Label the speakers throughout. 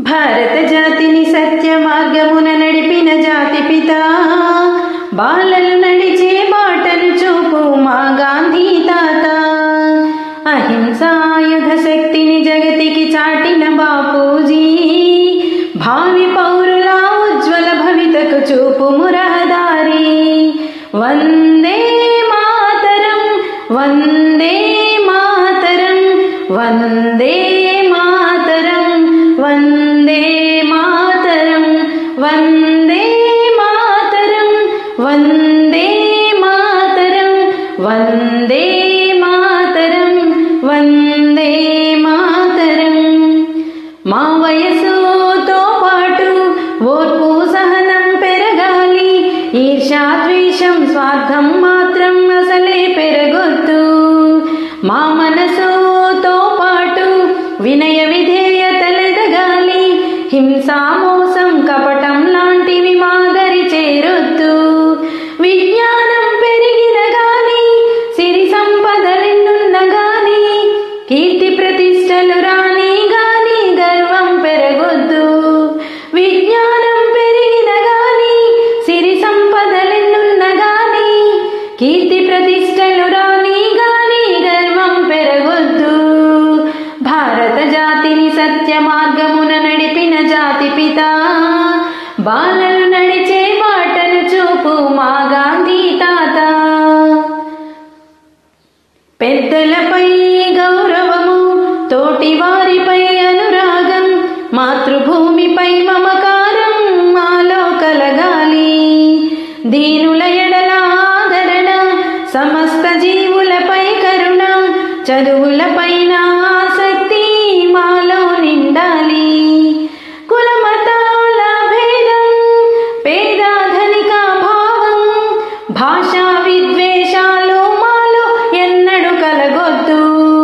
Speaker 1: భారత జాతిని సత్య మార్గమున నడిపిన జాతి పిత బాలలు నడిచే బాటను చూపు మా గాంధీ తాత అహింసాయుధ శక్తిని జగతికి చాటిన బాపూజీ భావి పౌరుల ఉజ్వల భవితకు చూపు మురహదారి వందే మాతరం వందే మాతరం వందే మాతరం వందే మాతరం వందే మాతరం వందే మాతరం వందే మాతరం వందే మాతరం మా వయసుతో పాటు ఓర్పు సహనం పెరగాలి ఈర్షా ద్వేషం స్వార్థం మాత్రం అసలే పెరగొద్దు మా మనసుతో పాటు వినయ విధేయతలెదగాలి హింసా మోసం కపటం లాంటివి మాదరి చేరొద్దు విజ్ఞానం పెరిగిన గాని సిరి సంపదలెన్నున్న గాని కీర్తి ప్రతిష్టలు రాని గాని గర్వం పెరగొద్దు విజ్ఞానం పెరిగిన గాని సిరి సంపదలెన్నున్న గాని కీర్తి ప్రతిష్టలు రాని గాని గర్వం పెరగొద్దు భారత జాతిని సత్య మార్గమున నడిపిన జాతి పిత బాలలు నడిచే బాటను చూపు మా గాంధీ తాత పెద్దలపై గౌరవము తోటి వారిపై అనురాగం మాతృభూమిపై మమకారం మాలో కలగాలి దీనుల ఎడల ఆదరణ సమస్త జీవులపై కరుణ చదువులపైన ఆసక్తి మాలో నిండాలి కులమతాల భేదం పేద ధనిక భావం భాషా విద్వేషాలు మాలో ఎన్నడు కలగొద్దు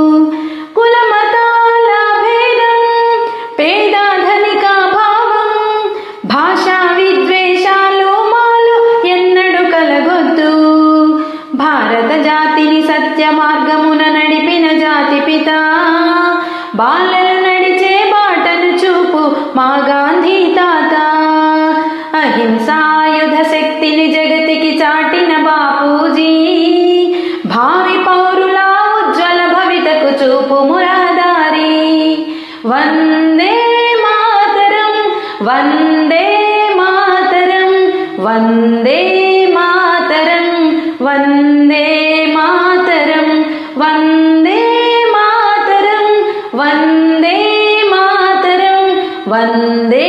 Speaker 1: కులమతాల భేదం పేద ధనిక భావం భాషా విద్వేషాలు మాలో ఎన్నడు కలగొద్దు భారత జాతిని సత్య మార్గమున నడిపిన జాతి పిత బాలలు నడిచే బాటను చూపు మా గాంధీ తాత అహింసాయుధ శక్తిని జగతికి చాటిన బాపూజీ భావి పౌరుల ఉజ్వల భవితకు చూపు మురాదారి వందే మాతరం వందే మాతరం వందే మాతరం వందే మాతరం వందే మాతరం వందే మాతరం వందే